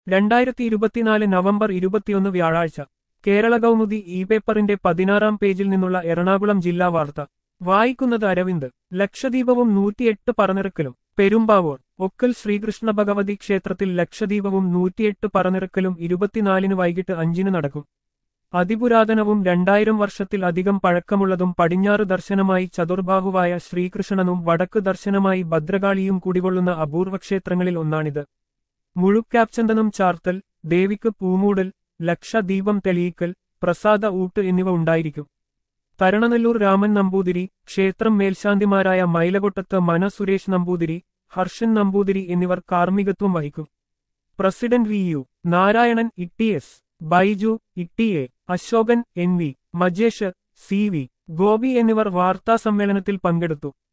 രണ്ടായിരത്തി ഇരുപത്തിനാല് നവംബർ ഇരുപത്തിയൊന്ന് വ്യാഴാഴ്ച കേരള കൗമുദി ഇ പേപ്പറിന്റെ പതിനാറാം പേജിൽ നിന്നുള്ള എറണാകുളം ജില്ലാ വാർത്ത വായിക്കുന്നത് അരവിന്ദ് ലക്ഷദ്വീപവും നൂറ്റിയെട്ട് പറനിറക്കലും പെരുമ്പാവൂർ ഒക്കൽ ശ്രീകൃഷ്ണ ഭഗവതി ക്ഷേത്രത്തിൽ ലക്ഷദ്വീപവും നൂറ്റിയെട്ട് പറനിറക്കലും ഇരുപത്തിനാലിന് വൈകിട്ട് അഞ്ചിന് നടക്കും അതിപുരാതനവും രണ്ടായിരം വർഷത്തിൽ അധികം പഴക്കമുള്ളതും പടിഞ്ഞാറ് ദർശനമായി ചതുർബാഹുവായ ശ്രീകൃഷ്ണനും വടക്ക് ദർശനമായി ഭദ്രകാളിയും കുടികൊള്ളുന്ന അപൂർവ ക്ഷേത്രങ്ങളിൽ ഒന്നാണിത് മുഴുക്കാപ്ചന്ദനം ചാർത്തൽ ദേവിക്ക് പൂമൂടൽ ലക്ഷദീപം തെളിയിക്കൽ പ്രസാദ ഊട്ട് എന്നിവ ഉണ്ടായിരിക്കും തരണനെല്ലൂർ രാമൻ നമ്പൂതിരി ക്ഷേത്രം മേൽശാന്തിമാരായ മൈലകൊട്ടത്ത് മന സുരേഷ് നമ്പൂതിരി ഹർഷൻ നമ്പൂതിരി എന്നിവർ കാർമ്മികത്വം വഹിക്കും president V U Narayanan Itty S Baiju Itty A Ashokan N V Majesh C V Gopi എന്നിവർ വാർത്താസമ്മേളനത്തിൽ പങ്കെടുത്തു